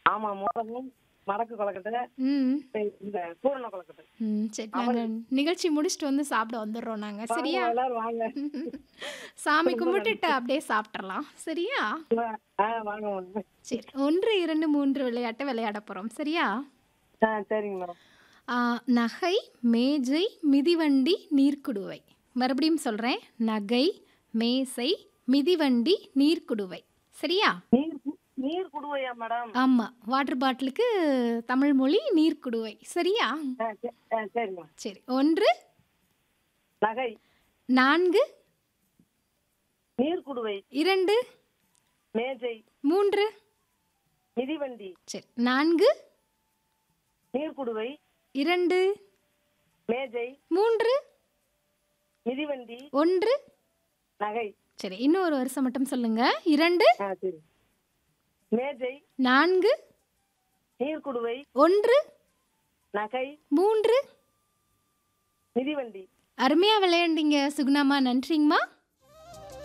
ஆமா மோதகம் மடக்கு கொலக்கட்டை ம் இந்த பூரண கொலக்கட்டை ம் சரி நாங்கள் நிகழ்ச்சி முடிச்சுட்டு வந்து சாப்பிட வந்துடுறோம் நாங்கள் சரியா வாங்க, எல்லாரும் வாங்க சாமி கும்பிட்டுட்டு அப்படியே சாப்பிட்றலாம் சரியா ஆ வாங்க வாங்க சரி ஒன்று இரண்டு மூன்று விளையாட்டு விளையாட போகிறோம் சரியா ஆ சரிங்க மேடம் ஆ, நகை மேஜை மிதிவண்டி நீர்க்குடுவை மறுபடியும் சொல்கிறேன் நகை மேசை மிதிவண்டி நீர்க்குடுவை சரியா நீர் கு- நீர் குடுவையா மேடம் ஆமாம் வாட்டர் பாட்டிலுக்கு தமிழ் மொழி நீர்க்குடுவை சரியா ஆ சரி ஆ, சரிம்மா சரி ஒன்று நகை நான்கு நீர் குடுவை இரண்டு மேஜை மூன்று மிதிவண்டி சரி நான்கு நீர் குடுவை இரண்டு மேஜை மூன்று மிதிவண்டி ஒன்று நகை சரி இன்னொரு வருஷம் மட்டும் சொல்லுங்க இரண்டு ஆ சரி மேஜை நான்கு நீர் குடுவை ஒன்று நகை மூன்று மிதிவண்டி அருமையாக விளையாண்டீங்க சுகுணாமா நன்றிங்கம்மா